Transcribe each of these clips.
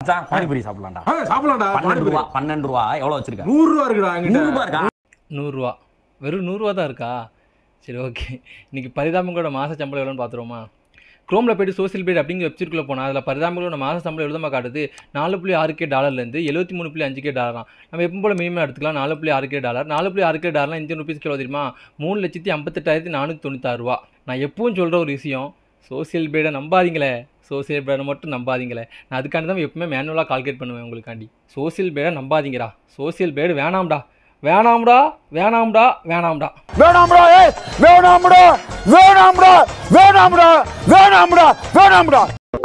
மச்சான் பானிபூரி சாப்பிடலாம்டா ஆ, சாப்பிடலாம்டா பன்னெண்டு ரூபா பானிபூரி. பன்னெண்டு ரூபா எவ்வளவு வச்சிருக்க நூறு ரூபா இருக்குடா நூறு என்கிட்ட ரூபா இருக்கா நூறுரூவா வெறும் நூறுரூவா தான் இருக்கா சரி ஓகே இன்னைக்கு பரிதாபங்களோட மாத சம்பளம் எவ்வளோன்னு பார்த்துருவோமா க்ரோமில் போயிட்டு சோசியல் பேட் அப்படிங்கிற வெப்சைட்குள்ளே போனால் அதில் பரிதாபங்களோட மாத சம்பளம் எழுதமா காட்டுது நாலு புள்ளி ஆறு கே டாலர்லேருந்து எழுபத்தி மூணு புள்ளி அஞ்சு கே டாலராம் நம்ம எப்போ போல மினிமம் எடுத்துக்கலாம் நாலு புள்ளி ஆறு கே டாலர் நாலு புள்ளி ஆறு கே டாலர்லாம் இந்தியன் ருபீஸ் கிலோ தெரியுமா மூணு லட்சத்தி ஐம்பத்தெட்டாயிரத்தி நானூற்றி தொண்ணூத்தாறு ரூபா நான் எப்பவும் சொல்கிற ஒரு விஷயம் சோசியல் பேடை நம்பாதீங்களே சோசியல் பேடை மட்டும் நம்பாதீங்களே நான் அதுக்காண்டி தான் எப்பவுமே மேனுவலாக கால்குலேட் பண்ணுவேன் உங்களுக்காண்டி சோசியல் பேடை நம்பாதீங்கடா சோசியல் பேடு வேணாம்டா வேணாம்டா வேணாம்டா வேணாம்டா வேணாம்டா ஏய் வேணாம்டா வேணாம்டா வேணாம்டா வேணாம்டா வேணாம்டா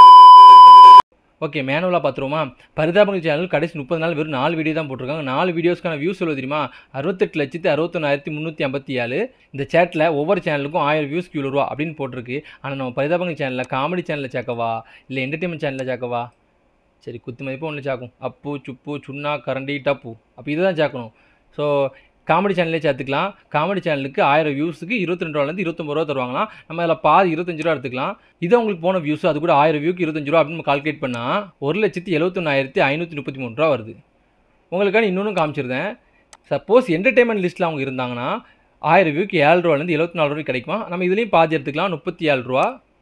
ஓகே மேனுவலாக பார்த்துருவோமா பரிதாபங்கள் சேனல் கடைசி முப்பது நாள் வெறும் நாலு வீடியோ தான் போட்டிருக்காங்க நாலு வீடியோஸ்க்கான வியூஸ் எவ்வளோ தெரியுமா அறுபத்தெட்டு லட்சத்து அறுபத்தொன்னாயிரத்தி முந்நூற்றி ஐம்பத்தி ஏழு இந்த சேட்டில் ஒவ்வொரு சேனலுக்கும் ஆயிரம் வியூஸ் கிலோ ரூபா அப்படின்னு போட்டிருக்கு ஆனால் நம்ம பரிதாபங்கள் சேனலில் காமெடி சேனலில் சேர்க்கவா இல்லை என்டர்டைன்மெண்ட் சேனலில் சேர்க்கவா சரி குத்து மதிப்பு ஒன்று சேர்க்கும் அப்பு சுப்பு சுண்ணா கரண்டி டப்பு அப்போ இதுதான் சேர்க்கணும் ஸோ காமெடி சேனல்லே சேர்த்துக்கலாம் காமெடி சேனலுக்கு ஆயிரம் வியூஸுக்கு இருபத்தி ரெண்டு ரூபாலேருந்து இருபத்தொம்பது ரூபா தருவாங்களாம் நம்ம அதில் பாதி இருபத்தஞ்சு ரூபா எடுத்துக்கலாம் இது உங்களுக்கு போன வியூஸ் அது கூட ஆயிரம் வியூக்கு இருபத்தஞ்சு ரூபா அப்படின்னு கால்குலேட் பண்ணால் ஒரு லட்சத்தி எழுபத்தொன்னாயிரத்தி ஐநூற்றி முப்பத்தி மூணு ரூபா வருது உங்களுக்கான இன்னொன்று காமிச்சிருந்தேன் சப்போஸ் என்டர்டைன்மெண்ட் லிஸ்ட்டில் அவங்க இருந்தாங்கன்னா ஆயிரம் வியூக்கு ஏழு ரூபாலேருந்து எழுபத்தி நாலு ரூபாய் கிடைக்குமா நம்ம இதுலேயும் பாதி எடுத்துக்கலாம் முப்பத்தி ஏழு ரூபா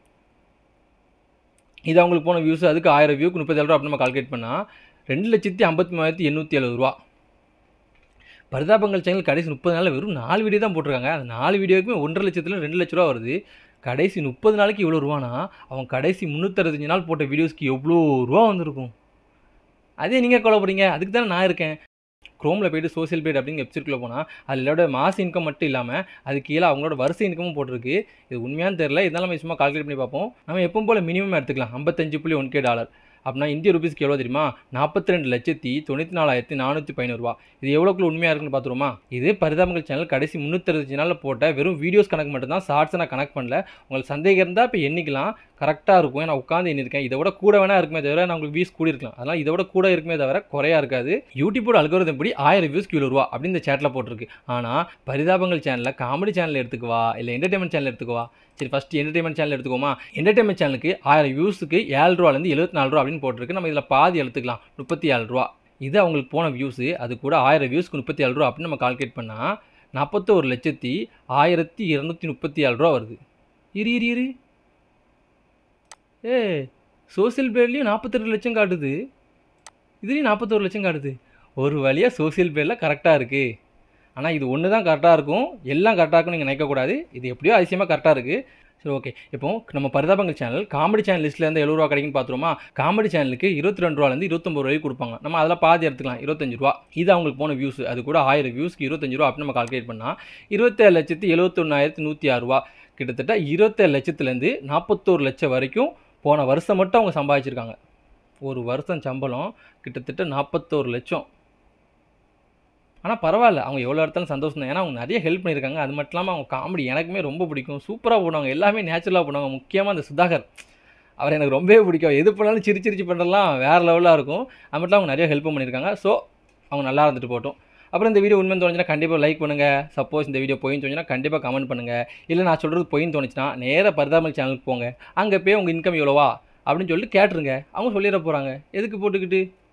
இது அவங்களுக்கு போன வியூஸ் அதுக்கு ஆயிரம் வியூக்கு முப்பத்தி ஏழு ரூபா அப்படின்னு நம்ம கால்குலேட் பண்ணால் ரெண்டு லட்சத்தி ஐம்பத்தி மூவாயிரத்தி எண்ணூற்றி எழுபது ரூபா பரிதாபங்கள் சேனல் கடைசி முப்பது நாளில் வெறும் நாலு வீடியோ தான் போட்டிருக்காங்க அந்த நாலு வீடியோக்குமே ஒன்றரை லட்சத்தில் ரெண்டு லட்ச ரூபா வருது கடைசி முப்பது நாளைக்கு இவ்வளோ ரூபானா அவன் கடைசி முந்நூற்றறுபத்தஞ்சு நாள் போட்ட வீடியோஸ்க்கு எவ்வளோ ரூபா வந்திருக்கும் அதே நீங்கள் கொலைப்படுறீங்க அதுக்கு தானே நான் இருக்கேன் க்ரோமில் போயிட்டு சோசியல் பேட் அப்படிங்கிற வெப்சைட்குள்ளே போனால் அதிலோட மாச இன்கம் மட்டும் இல்லாமல் அது கீழே அவங்களோட வருஷ இன்கமும் போட்டிருக்கு இது உண்மையானு தெரில இதெல்லாம் நம்ம சும்மா கால்குலேட் பண்ணி பார்ப்போம் நம்ம எப்பவும் போல் மினிமம் எடுத்துக்கலாம் ஐம்பத்தஞ்சு புள்ளி ஒன் கே டாலர் அப்படின்னா இந்திய ருபீஸ்க்கு எவ்வளோ தெரியுமா நாற்பத்தி ரெண்டு லட்சத்தி தொண்ணூற்றி நாலாயிரத்தி நானூற்றி பதினோருவா இது எவ்வளோக்குள்ள உண்மையாக இருக்குன்னு பார்த்துருமா இது பரிதாபங்கள் சேனல் கடைசி முந்நூற்றறுபத்தஞ்சு நாளில் போட்ட வெறும் வீடியோஸ் கணக்கு மட்டும்தான் ஷார்ட்ஸ் நான் கனெக்ட் பண்ணல உங்களுக்கு சந்தேகம் இருந்தால் இப்போ எண்ணிக்கலாம் கரெக்டாக இருக்கும் நான் உட்காந்து எண்ணிருக்கேன் இதை விட கூட வேணா இருக்குமே தவிர நான் உங்களுக்கு வியூஸ் கூடி இருக்கலாம் அதனால் இதை விட கூட இருக்குமே தவிர குறையா இருக்காது யூடியூபோட அல்கோரிதம் படி ஆயிரம் வியூஸ் கிலோ ரூபா அப்படின்னு இந்த சேட்டில் போட்டிருக்கு ஆனால் பரிதாபங்கள் சேனலில் காமெடி சேனல் எடுத்துக்குவா இல்லை என்டர்டைன்மெண்ட் சேனல் எடுத்துக்குவா சரி ஃபஸ்ட்டு என்டர்டைன்மெண்ட் சேனல் எடுத்துக்கோமா என்டர்டைன்மெண்ட் சேனலுக்கு ஆயிரம் வியூஸுக்கு ஏழு ரூபாலேருந்து எழுபத்தி நாலு ரூபா அப்படின்னு போட்டிருக்கு நம்ம இதில் பாதி எடுத்துக்கலாம் முப்பத்தி ஏழு ரூபா இது அவங்களுக்கு போன வியூஸு அது கூட ஆயிரம் வியூஸ்க்கு முப்பத்தி ஏழு ரூபா அப்படின்னு நம்ம கால்குலேட் பண்ணால் நாற்பத்தோரு லட்சத்தி ஆயிரத்தி இரநூத்தி முப்பத்தி ஏழு ரூபா வருது இரு இரு இரு ஏ சோசியல் பேர்லேயும் நாற்பத்தெட்டு லட்சம் காட்டுது இதுலேயும் நாற்பத்தோரு லட்சம் காட்டுது ஒரு வழியாக சோசியல் பேரில் கரெக்டாக இருக்குது ஆனால் இது ஒன்று தான் கரெக்டாக இருக்கும் எல்லாம் கரெக்டாக இருக்கும்னு நீங்கள் நினைக்கக்கூடாது இது எப்படியோ அதிசயமாக கரெக்டாக இருக்குது சரி ஓகே இப்போ நம்ம பரிதாபங்கள் சேனல் காமெடி சேனல் லிஸ்ட்டில் இருந்து எழுபது ரூபா கிடைக்குன்னு பார்த்துருமா காமெடி சேனலுக்கு இருபத்தி ரெண்டு ரூபாலேருந்து இருபத்தொம்பது ரூபாய்க்கு கொடுப்பாங்க நம்ம அதில் பாதி எடுத்துக்கலாம் இருபத்தஞ்சு ரூபா இது அவங்களுக்கு போன வியூஸ் அது கூட ஆயிரம் வியூஸ்க்கு இருபத்தஞ்சு ரூபா அப்படின்னு நம்ம கால்குலேட் பண்ணால் இருபத்தேழு லட்சத்தி எழுபத்தொன்னாயிரத்தி நூற்றி ஆறு ரூபா கிட்டத்தட்ட இருபத்தேழு லட்சத்துலேருந்து நாற்பத்தோரு லட்சம் வரைக்கும் போன வருஷம் மட்டும் அவங்க சம்பாதிச்சிருக்காங்க ஒரு வருஷம் சம்பளம் கிட்டத்தட்ட நாற்பத்தோரு லட்சம் ஆனால் பரவாயில்ல அவங்க எவ்வளோ இடத்தாலும் சந்தோஷம் தான் ஏன்னா அவங்க நிறைய ஹெல்ப் பண்ணியிருக்காங்க அது மட்டும் இல்லாமல் அவங்க காமெடி எனக்குமே ரொம்ப பிடிக்கும் சூப்பராக போடுவாங்க எல்லாமே நேச்சுரலாக போடுவாங்க முக்கியமாக அந்த சுதாகர் அவர் எனக்கு ரொம்பவே பிடிக்கும் எது பண்ணாலும் சிரி சிரிச்சு பண்ணுறதுலாம் வேறு லெவலாக இருக்கும் அது மட்டும் அவங்க நிறைய ஹெல்ப்பும் பண்ணியிருக்காங்க ஸோ அவங்க நல்லா இருந்துட்டு போட்டோம் அப்புறம் இந்த வீடியோ உண்மைன்னு தோணுச்சுன்னா கண்டிப்பாக லைக் பண்ணுங்கள் சப்போஸ் இந்த வீடியோ பொய்ன்னு தோணுச்சுன்னா கண்டிப்பாக கமெண்ட் பண்ணுங்கள் இல்லை நான் சொல்கிறது பொய்ன்னு தோணுச்சுன்னா நேராக பரிதாமல் சேனலுக்கு போங்க அங்கே போய் உங்கள் இன்கம் எவ்வளோவா அப்படின்னு சொல்லிட்டு கேட்டுருங்க அவங்க சொல்லிட போகிறாங்க எதுக்கு போட்டுக்கிட்டு